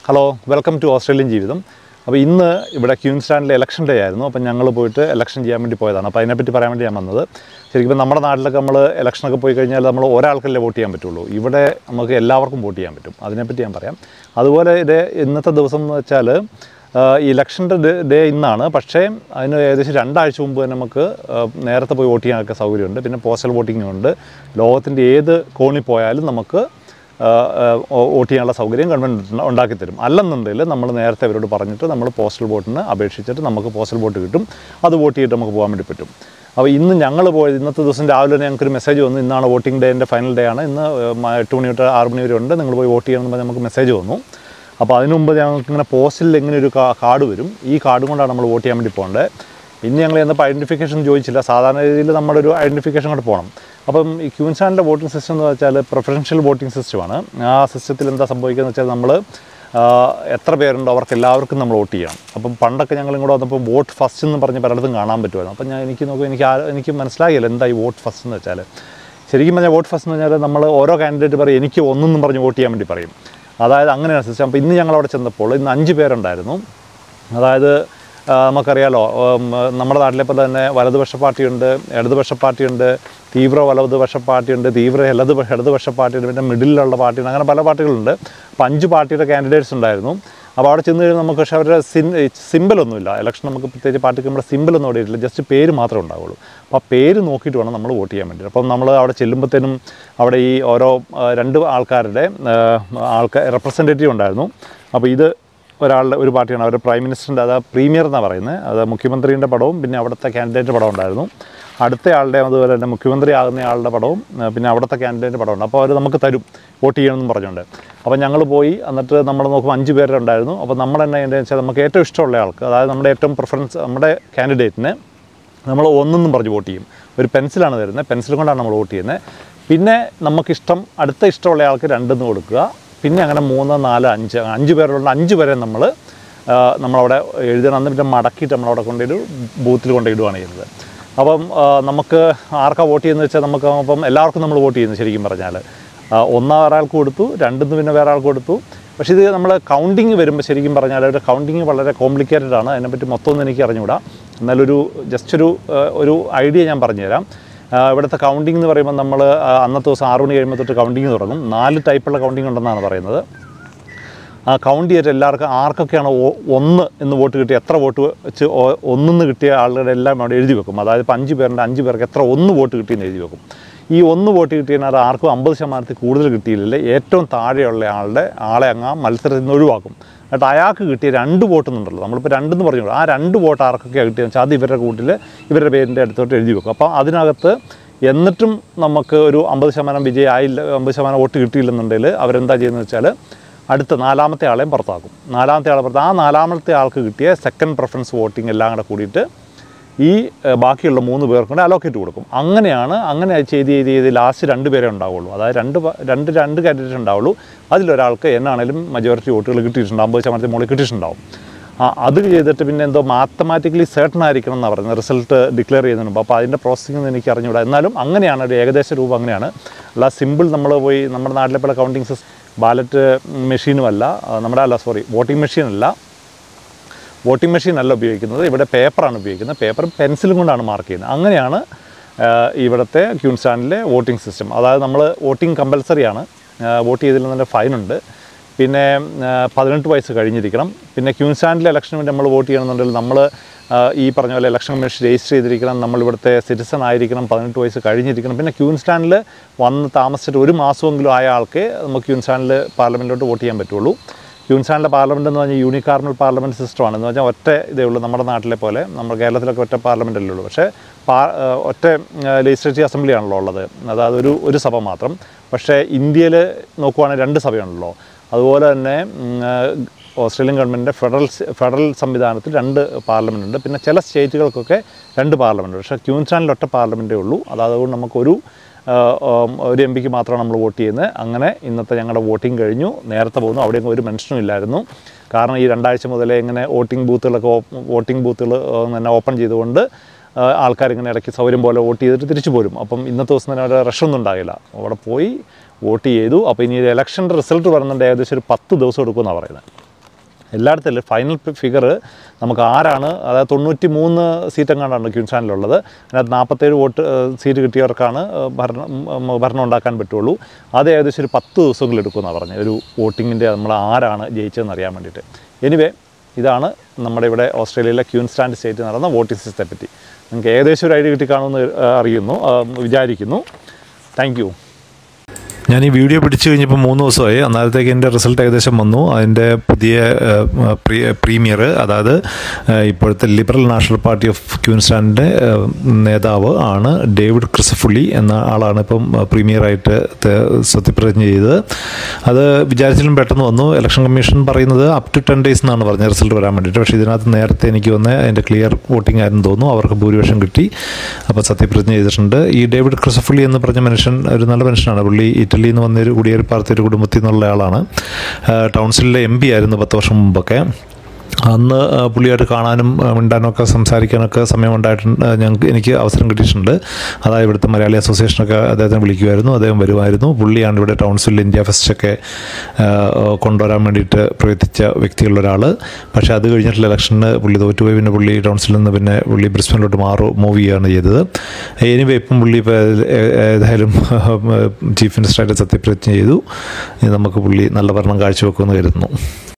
hello welcome to Australian ജീവിതം അപ്പോൾ ഇന്ന് ഇവിടെ ക്യൂൻസ്റ്റാൻഡിലെ ഇലക്ഷൻ ഡേ ആയിരുന്നു അപ്പം ഞങ്ങൾ പോയിട്ട് ഇലക്ഷൻ ചെയ്യാൻ വേണ്ടി പോയതാണ് അപ്പോൾ അതിനെപ്പറ്റി പറയാൻ വേണ്ടി ഞാൻ വന്നത് ശരിക്കും ഇപ്പം നമ്മുടെ നാട്ടിലൊക്കെ നമ്മൾ ഇലക്ഷനൊക്കെ പോയി കഴിഞ്ഞാൽ നമ്മൾ ഒരാൾക്കല്ലേ വോട്ട് ചെയ്യാൻ പറ്റുള്ളൂ ഇവിടെ നമുക്ക് എല്ലാവർക്കും വോട്ട് ചെയ്യാൻ പറ്റും അതിനെപ്പറ്റി ഞാൻ പറയാം അതുപോലെ ഇത് ഇന്നത്തെ ദിവസം എന്ന് വെച്ചാൽ ഈ ഇലക്ഷൻ്റെ ഡേ ഇന്നാണ് പക്ഷേ അതിന് ഏകദേശം രണ്ടാഴ്ച മുമ്പ് തന്നെ നമുക്ക് ആ, നേരത്തെ പോയി വോട്ട് ചെയ്യാനൊക്കെ സൗകര്യമുണ്ട് പിന്നെ പോസ്റ്റൽ വോട്ടിംഗ് ഉണ്ട് ലോകത്തിൻ്റെ ഏത് കോണിൽ പോയാലും നമുക്ക് ആ, ആ, വോ- വോട്ട് ചെയ്യാനുള്ള സൗകര്യം ഗവൺമെൻറ് ഉണ്ടാക്കി തരും അല്ലെന്നുണ്ടെങ്കിൽ നമ്മൾ നേരത്തെ അവരോട് പറഞ്ഞിട്ട് നമ്മൾ പോസ്റ്റൽ വോട്ടിന് അപേക്ഷിച്ചിട്ട് നമുക്ക് പോസ്റ്റൽ വോട്ട് കിട്ടും അത് വോട്ട് ചെയ്തിട്ട് നമുക്ക് പോകാൻ വേണ്ടി പറ്റും അപ്പോൾ ഇന്ന് ഞങ്ങൾ പോയത് ഇന്നത്തെ ദിവസം രാവിലെ തന്നെ ഞങ്ങൾക്കൊരു മെസ്സേജ് വന്നു ഇന്നാണ് വോട്ടിംഗ് ഡേൻ്റെ ഫൈനൽ ഡേ ആണ് ഇന്ന് മ- എട്ട് മണി തൊട്ട് ആറ് മണി വരെ ഉണ്ട് നിങ്ങൾ പോയി വോട്ട് ചെയ്യണമെന്ന് പറഞ്ഞ് നമുക്ക് മെസ്സേജ് വന്നു അപ്പോൾ അതിനു മുമ്പ് ഞങ്ങൾക്ക് ഇങ്ങനെ പോസ്റ്റിൽ ഇങ്ങനെ ഒരു കാ- കാർഡ് വരും ഈ കാർഡ് കൊണ്ടാണ് നമ്മൾ വോട്ട് ചെയ്യാൻ വേണ്ടി പോകേണ്ടത് ഇനി ഞങ്ങൾ എന്നപ്പോൾ ഐഡൻറ്റിഫിക്കേഷൻ ചോദിച്ചില്ല സാധാരണ രീതിയിൽ നമ്മളൊരു ഐഡൻറ്റിഫിക്കേഷൻ കൂടെ പോകണം അപ്പം ഈ ക്യൂൻസാനിൻ്റെ വോട്ടിംഗ് സിസ്റ്റം എന്ന് വെച്ചാൽ പ്രിഫറൻഷ്യൽ വോട്ടിംഗ് സിസ്റ്റമാണ് ആ സിസ്റ്റത്തിൽ എന്താ സംഭവിക്കുന്നത് വെച്ചാൽ നമ്മൾ എത്ര പേരുണ്ടോ അവർക്ക് എല്ലാവർക്കും നമ്മൾ വോട്ട് ചെയ്യണം അപ്പം പണ്ടൊക്കെ ഞങ്ങൾ ഇങ്ങോട്ട് വന്നപ്പോൾ വോട്ട് ഫസ്റ്റ് എന്ന് പറഞ്ഞ് പലയിടത്തും കാണാൻ പറ്റുമായിരുന്നു അപ്പം ഞാൻ എനിക്ക് നോക്കുമ്പോൾ എനിക്ക് ആ- എനിക്ക് മനസ്സിലായില്ല എന്താ ഈ വോട്ട് ഫസ്റ്റ് എന്ന് വെച്ചാൽ ശരിക്കും പറഞ്ഞാൽ വോട്ട് ഫസ്റ്റ് എന്ന് പറഞ്ഞാൽ നമ്മൾ ഓരോ കാൻഡിഡേറ്റ് പറയും എനിക്ക് ഒന്നെന്നും പറഞ്ഞ് വോട്ട് ചെയ്യാൻ വേണ്ടി പറയും അതായത് അങ്ങനെയാണ് സിസ്റ്റം അപ്പോൾ ഇന്ന് ഞങ്ങൾ അവിടെ ചെന്നപ്പോൾ ഇന്ന് അഞ്ച് പേരുണ്ടായിരുന്നു അതായത് ആ, നമുക്കറിയാലോ ഉം, നമ്മുടെ നാട്ടിലെ പോലെ തന്നെ വലതുപക്ഷ പാർട്ടിയുണ്ട് ഇടതുപക്ഷ പാർട്ടിയുണ്ട് തീവ്ര വലതുപക്ഷ പാർട്ടിയുണ്ട് തീവ്ര ഇടതു ഇടതുപക്ഷ പാർട്ടിയുണ്ട് പിന്നെ മിഡിലുള്ള പാർട്ടിയുണ്ട് അങ്ങനെ പല പാർട്ടികളുണ്ട് അപ്പോൾ അഞ്ച് പാർട്ടിയുടെ കാൻഡിഡേറ്റ്സ് ഉണ്ടായിരുന്നു അപ്പോൾ അവിടെ ചെന്ന് കഴിഞ്ഞാൽ നമുക്ക് പക്ഷേ അവരുടെ സിൻ സിമ്പിളൊന്നുമില്ല ഇലക്ഷൻ നമുക്ക് പ്രത്യേകിച്ച് പാർട്ടിക്ക് നമ്മുടെ സിമ്പിളൊന്നും അവിടെ ഇല്ല ജസ്റ്റ് പേര് മാത്രമേ ഉണ്ടാവുള്ളൂ അപ്പോൾ ആ പേര് നോക്കിയിട്ട് വേണം നമ്മൾ വോട്ട് ചെയ്യാൻ വേണ്ടി അപ്പം നമ്മൾ അവിടെ ചെല്ലുമ്പോഴത്തേനും അവിടെ ഈ ഓരോ ആ, രണ്ട് ആൾക്കാരുടെ ആൾക്കാർ റെപ്രസെൻറ്റേറ്റീവ് ഉണ്ടായിരുന്നു അപ്പോൾ ഇത് ഒരാളുടെ ഒരു പാർട്ടിയാണ് അവർ പ്രൈം മിനിസ്റ്ററിൻ്റെ അത് പ്രീമിയർ എന്നാണ് പറയുന്നത് അത് മുഖ്യമന്ത്രിയുടെ പടവും പിന്നെ അവിടുത്തെ കാൻഡിഡേറ്റ് പടം ഉണ്ടായിരുന്നു അടുത്ത ആളുടെ അതുപോലെ തന്നെ മുഖ്യമന്ത്രി ആകുന്ന ആളുടെ പടവും ആ, പിന്നെ അവിടുത്തെ കാൻഡിഡേറ്റ് പടമുണ്ട് അപ്പോൾ അവർ നമുക്ക് തരും വോട്ട് ചെയ്യണമെന്ന് പറഞ്ഞുകൊണ്ട് അപ്പോൾ ഞങ്ങൾ പോയി എന്നിട്ട് നമ്മൾ നോക്കുമ്പോൾ അഞ്ച് പേരുണ്ടായിരുന്നു അപ്പോൾ നമ്മൾ തന്നെ എന്താണെന്ന് വെച്ചാൽ നമുക്ക് ഏറ്റവും ഇഷ്ടമുള്ള ആൾക്ക് അതായത് നമ്മുടെ ഏറ്റവും പ്രിഫറൻസ് നമ്മുടെ കാൻഡിഡേറ്റിനെ നമ്മൾ ഒന്നെന്നും പറഞ്ഞ് വോട്ട് ചെയ്യും ഒരു പെൻസിലാണ് തരുന്നത് പെൻസിൽ കൊണ്ടാണ് നമ്മൾ വോട്ട് ചെയ്യുന്നത് പിന്നെ നമുക്കിഷ്ടം അടുത്ത ഇഷ്ടമുള്ള ആൾക്ക് രണ്ടെന്ന് കൊടുക്കുക പിന്നെ അങ്ങനെ മൂന്ന് നാല് അഞ്ച് അഞ്ച് പേരുള്ള അഞ്ച് പേരെ നമ്മൾ നമ്മളവിടെ എഴുതണം അന്ന് പിന്നെ മടക്കിയിട്ട് നമ്മളവിടെ കൊണ്ടൊരു ബൂത്തിൽ കൊണ്ടിടുകയാണ് ചെയ്യുന്നത് അപ്പം ആ, നമുക്ക് ആർക്കാ വോട്ട് ചെയ്യുന്നത് വെച്ചാൽ നമുക്ക് അപ്പം എല്ലാവർക്കും നമ്മൾ വോട്ട് ചെയ്യുന്നു ശരിക്കും പറഞ്ഞാൽ ആ, ഒന്നാം ഒരാൾക്ക് കൊടുത്തു രണ്ടെന്ന് പിന്നെ വേറെ ആൾക്ക് കൊടുത്തു പക്ഷേ ഇത് നമ്മൾ കൗണ്ടിങ് വരുമ്പോൾ ശരിക്കും പറഞ്ഞാൽ ഒരു കൗണ്ടിങ് വളരെ കോംപ്ലിക്കേറ്റഡ് ആണ് അതിനെപ്പറ്റി മൊത്തം ഒന്നും എനിക്ക് അറിഞ്ഞുകൂടാ എന്നാലൊരു ജസ്റ്റ് ഒരു ആ, ഒരു ഐഡിയ ഞാൻ പറഞ്ഞുതരാം ആ, ഇവിടുത്തെ കൗണ്ടിങ് എന്ന് പറയുമ്പോൾ നമ്മൾ അന്നത്തെ ദിവസം ആറ് മണി കഴിയുമ്പോൾ തൊട്ട് കൗണ്ടിങ് തുടങ്ങും നാല് ടൈപ്പുള്ള കൗണ്ടിങ് ഉണ്ടെന്നാണ് പറയുന്നത് ആ കൗണ്ട് ചെയ്തിട്ട് എല്ലാവർക്കും ആർക്കൊക്കെയാണ് ഒ- ഒന്ന് എന്ന് വോട്ട് കിട്ടിയ എത്ര വോട്ട് വെച്ച് ഒ- ഒന്നെന്ന് കിട്ടിയ ആളുകളുടെ എല്ലാം അവിടെ എഴുതി വെക്കും അതായത് ഇപ്പം അഞ്ച് പേരുണ്ട് അഞ്ച് പേർക്ക് എത്ര ഒന്ന് വോട്ട് കിട്ടിയെന്ന് എഴുതി വെക്കും ഈ ഒന്ന് വോട്ട് കിട്ടിയതിനാൽ ആർക്കും അമ്പത് ശതമാനത്തിൽ കൂടുതൽ കിട്ടിയില്ലെങ്കിൽ ഏറ്റവും താഴെയുള്ള ആളുടെ ആളെ അങ്ങ് ആ മത്സരത്തിൽ നിന്ന് ഒഴിവാക്കും എന്നിട്ട് അയാൾക്ക് കിട്ടിയ രണ്ട് വോട്ട് എന്നുണ്ടല്ലോ നമ്മളിപ്പോൾ രണ്ടെന്ന് പറഞ്ഞു ആ രണ്ട് വോട്ട് ആർക്കൊക്കെയാണ് കിട്ടിയെന്ന് വെച്ചാൽ അത് ഇവരുടെ കൂട്ടിൽ ഇവരുടെ പേരിൻ്റെ അടുത്തോട്ട് എഴുതി വെക്കും അപ്പോൾ അതിനകത്ത് എന്നിട്ടും നമുക്ക് ഒരു അമ്പത് ശതമാനം വിജയം ആയില്ല അമ്പത് ശതമാനം വോട്ട് കിട്ടിയില്ലെന്നുണ്ടെങ്കിൽ അവരെന്താ ചെയ്യുന്നത് വെച്ചാൽ അടുത്ത നാലാമത്തെ ആളെയും പുറത്താക്കും നാലാമത്തെ ആളെ പുറത്ത് ആ നാലാമത്തെ ആൾക്ക് കിട്ടിയ സെക്കൻഡ് പ്രിഫറൻസ് വോട്ടിംഗ് എല്ലാം കൂടെ കൂടിയിട്ട് ഈ ഏഹ്, ബാക്കിയുള്ള മൂന്ന് പേർക്കും കൂടെ അലോക്കേറ്റ് കൊടുക്കും അങ്ങനെയാണ് അങ്ങനെ ചെയ്ത് ചെയ്ത് ചെയ്ത് ലാസ്റ്റ് രണ്ട് പേരേ ഉണ്ടാവുള്ളൂ അതായത് രണ്ട് പ- രണ്ട് രണ്ട് കാൻഡിഡേറ്റ് ഉണ്ടാവുള്ളൂ അതിലൊരാൾക്ക് എന്നാണേലും മജോറിറ്റി വോട്ടുകൾ കിട്ടിയിട്ടുണ്ട് അമ്പത് ശതമാനത്തിൽ മുകളിൽ കിട്ടിയിട്ടുണ്ടാവും ആ അത് ചെയ്തിട്ട് പിന്നെ എന്തോ മാത്തമാറ്റിക്കലി സർട്ടൺ ആയിരിക്കണം എന്നാണ് പറയുന്നത് റിസൾട്ട് ഡിക്ലെയർ ചെയ്യുന്നതിന് മുമ്പ് അപ്പോൾ അതിൻ്റെ പ്രോസസ്സിംഗ് ഒന്നും എനിക്ക് അറിഞ്ഞുകൂടാ എന്നാലും അങ്ങനെയാണ് ഒരു ഏകദേശ രൂപം അങ്ങനെയാണ് അല്ല സിമ്പിൾ നമ്മൾ പോയി നമ്മുടെ നാട്ടിലെ പല കൗണ്ടിങ് സിസ്റ്റം ബാലറ്റ് മെഷീനുമല്ല ആ, നമ്മുടെ അല്ല സോറി വോട്ടിംഗ് മെഷീനല്ല വോട്ടിംഗ് മെഷീൻ അല്ല ഉപയോഗിക്കുന്നത് ഇവിടെ പേപ്പറാണ് ഉപയോഗിക്കുന്നത് പേപ്പർ പെൻസിലും കൊണ്ടാണ് മാർക്ക് ചെയ്യുന്നത് അങ്ങനെയാണ് ആ, ഇവിടുത്തെ ക്യൂൻസ്റ്റാനിലെ വോട്ടിംഗ് സിസ്റ്റം അതായത് നമ്മൾ വോട്ടിംഗ് കമ്പൽസറിയാണ് വോട്ട് ചെയ്തില്ലെന്നതിൻ്റെ ഫൈനുണ്ട് പിന്നെ ആ, പതിനെട്ട് വയസ്സ് കഴിഞ്ഞിരിക്കണം പിന്നെ ക്യൂൻസ്റ്റാൻഡിലെ ഇലക്ഷന് വേണ്ടി നമ്മൾ വോട്ട് ചെയ്യണമെന്നുണ്ടെങ്കിൽ നമ്മൾ ആ, ഈ പറഞ്ഞ പോലെ ഇലക്ഷൻ കമ്മീഷൻ രജിസ്റ്റർ ചെയ്തിരിക്കണം നമ്മൾ ഇവിടുത്തെ സിറ്റിസൺ ആയിരിക്കണം പതിനെട്ട് വയസ്സ് കഴിഞ്ഞിരിക്കണം പിന്നെ ക്യൂൻസ്റ്റാൻഡിൽ വന്ന് താമസിച്ചിട്ട് ഒരു മാസമെങ്കിലും ആയ ആൾക്ക് നമുക്ക് ക്യൂൻസ്റ്റാൻഡിൽ പാർലമെൻറ്റിലോട്ട് വോട്ട് ചെയ്യാൻ പറ്റുള്ളൂ ക്യൂൻസ്റ്റാൻഡിലെ പാർലമെൻറ്റ് എന്ന് പറഞ്ഞാൽ യൂണിക്കാർണൽ പാർലമെൻറ്റ് സിസ്റ്റമാണ് എന്ന് പറഞ്ഞാൽ ഒറ്റ ഇതേ ഉള്ളൂ നമ്മുടെ നാട്ടിലെ പോലെ നമ്മുടെ കേരളത്തിലൊക്കെ ഒറ്റ പാർലമെൻ്റ് അല്ലേ ഉള്ളൂ പക്ഷേ പാ ആ, ഒറ്റ ലെജിസ്ലേറ്റീവ് അസംബ്ലി ആണല്ലോ ഉള്ളത് അതായത് ഒരു ഒരു സഭ മാത്രം പക്ഷേ ഇന്ത്യയിൽ നോക്കുവാണെങ്കിൽ രണ്ട് സഭയാണല്ലോ അതുപോലെ തന്നെ ഉം, ആ, ഓസ്ട്രേലിയൻ ഗവൺമെൻറ്റിൻ്റെ ഫെഡറൽ സ്- ഫെഡറൽ സംവിധാനത്തിൽ രണ്ട് പാർലമെൻ്റ് ഉണ്ട് പിന്നെ ചില സ്റ്റേറ്റുകൾക്കൊക്കെ രണ്ട് പാർലമെൻ്റ് ഉണ്ട് പക്ഷേ ക്യൂൻസ്റ്റാൻഡിൽ ഒറ്റ പാർലമെൻറ്റേ ഉള്ളൂ അത് അതുകൊണ്ട് നമുക്കൊരു ആ, ഉം, ഒരു എം പിക്ക് മാത്രമാണ് നമ്മൾ വോട്ട് ചെയ്യുന്നത് അങ്ങനെ ഇന്നത്തെ ഞങ്ങളുടെ വോട്ടിംഗ് കഴിഞ്ഞു നേരത്തെ പോകുന്നു അവിടെയൊന്നും ഒരു മനുഷ്യനും ഇല്ലായിരുന്നു കാരണം ഈ രണ്ടാഴ്ച മുതലേ ഇങ്ങനെ വോട്ടിംഗ് ബൂത്തുകളൊക്കെ ഓപ്പ- വോട്ടിംഗ് ബൂത്തുകൾ തന്നെ ഓപ്പൺ ചെയ്തുകൊണ്ട് ആൾക്കാർ ഇങ്ങനെ ഇടയ്ക്ക് സൗകര്യം പോലെ വോട്ട് ചെയ്തിട്ട് തിരിച്ചു പോരും അപ്പം ഇന്നത്തെ ദിവസം തന്നെ അവിടെ റഷൊന്നും ഉണ്ടാകില്ല അവിടെ പോയി വോട്ട് ചെയ്തു അപ്പോൾ ഇനി ഇലക്ഷൻ്റെ റിസൾട്ട് വരുന്നുണ്ട് ഏകദേശം ഒരു പത്ത് ദിവസം എടുക്കുമെന്നാണ് പറയുന്നത് എല്ലായിടത്തും ഫൈനൽ ഫിഗർ നമുക്ക് ആരാണ് അതായത് തൊണ്ണൂറ്റി മൂന്ന് സീറ്റ് എങ്ങാണ്ടാണ് ക്യൂൻസ്ലാൻഡിലുള്ളത് അതിനകത്ത് നാൽപ്പത്തേഴ് വോട്ട് ഏഹ്, സീറ്റ് കിട്ടിയവർക്കാണ് ഏഹ്, ഭരണം ഉം, ഭരണം ഉണ്ടാക്കാൻ പറ്റുള്ളൂ അത് ഏകദേശം ഒരു പത്ത് ദിവസങ്ങൾ എടുക്കുമെന്നാണ് പറഞ്ഞത് ഒരു വോട്ടിങ്ങിൻ്റെ നമ്മൾ ആരാണ് ജയിച്ചതെന്ന് അറിയാൻ വേണ്ടിയിട്ട് എനിവേ ഇതാണ് നമ്മുടെ ഇവിടെ ഓസ്ട്രേലിയയിലെ ക്യൂൻസ്റ്റാൻഡ് സ്റ്റേറ്റിൽ നടന്ന വോട്ടിംഗ് സിസ്റ്റത്തെ പറ്റി നിങ്ങൾക്ക് ഏകദേശം ഒരു ഐഡിയ കിട്ടിക്കാണുമെന്ന് ഏഹ്, അറിയുന്നു ആ, വിചാരിക്കുന്നു താങ്ക് യു ഞാൻ ഈ വീഡിയോ പിടിച്ചു കഴിഞ്ഞപ്പോൾ മൂന്ന് ദിവസമായി അന്നേരത്തേക്ക് എൻ്റെ റിസൾട്ട് ഏകദേശം വന്നു അതിൻ്റെ പുതിയ ഏഹ്, പ്രീ പ്രീമിയർ അതായത് ഏഹ്, ഇപ്പോഴത്തെ ലിബറൽ നാഷണൽ പാർട്ടി ഓഫ് ക്യൂൻസ്റ്റാൻഡിൻ്റെ ഏഹ്, നേതാവ് ആണ് ഡേവിഡ് ക്രിസഫുള്ളി എന്ന ആളാണ് ഇപ്പം പ്രീമിയറായിട്ട് ത- സത്യപ്രതിജ്ഞ ചെയ്തത് അത് വിചാരിച്ചാലും പെട്ടെന്ന് വന്നു ഇലക്ഷൻ കമ്മീഷൻ പറയുന്നത് അപ് ടു ടെൻ ഡേയ്സ് എന്നാണ് പറഞ്ഞത് റിസൾട്ട് വരാൻ വേണ്ടിയിട്ട് പക്ഷേ ഇതിനകത്ത് നേരത്തെ എനിക്ക് വന്ന് അതിൻ്റെ ക്ലിയർ വോട്ടിംഗ് ആയിരുന്നു തോന്നുന്നു അവർക്ക് ഭൂരിപക്ഷം കിട്ടി അപ്പോൾ സത്യപ്രതിജ്ഞ ചെയ്തിട്ടുണ്ട് ഈ ഡേവിഡ് ക്രിസഫുള്ളി എന്ന് പറഞ്ഞ മനുഷ്യൻ ഒരു നല്ല മനുഷ്യനാണ് പുള്ളി ഇറ്റലിയിൽ നിന്ന് വന്നൊരു കുടിയേറിപ്പാർത്ത ഒരു കുടുംബത്തിൽ നിന്നുള്ള ആളാണ് ആ, ടൗൺസിലെ എം പി ആയിരുന്നു പത്ത് വർഷം മുമ്പൊക്കെ അന്ന് ആ, പുള്ളിയായിട്ട് കാണാനും ആ, മിണ്ടാനൊക്കെ സംസാരിക്കാനൊക്കെ സമയമുണ്ടായിട്ടുണ്ട് ആ, ഞങ്ങൾക്ക് എനിക്ക് അവസരം കിട്ടിയിട്ടുണ്ട് അതായത് ഇവിടുത്തെ മലയാളി അസോസിയേഷനൊക്കെ അദ്ദേഹത്തെ വിളിക്കുമായിരുന്നു അദ്ദേഹം വരുമായിരുന്നു പുള്ളിയാണ് ഇവിടെ ടൗൺസിൽ ഇന്ത്യ ഫെസ്റ്റൊക്കെ ആ, കൊണ്ടുവരാൻ വേണ്ടിയിട്ട് പ്രയത്നിച്ച വ്യക്തികളുടെ ഒരാൾ പക്ഷേ അത് കഴിഞ്ഞിട്ടുള്ള ഇലക്ഷന് പുള്ളി തോറ്റുപോയി പിന്നെ പുള്ളി ടൗൺസിലിൽ നിന്ന് പിന്നെ പുള്ളി ബ്രിസ്ബനിലോട്ട് മാറു മൂവ് ചെയ്യുകയാണ് ചെയ്തത് എനിവേ ഇപ്പം പുള്ളി ഇപ്പോൾ ഏ- ഏതായാലും ചീഫ് മിനിസ്റ്ററായിട്ട് സത്യപ്രതിജ്ഞ ചെയ്തു ഇനി നമുക്ക് പുള്ളി നല്ല ഭരണം കാഴ്ചവെക്കുമെന്ന് കരുതുന്നു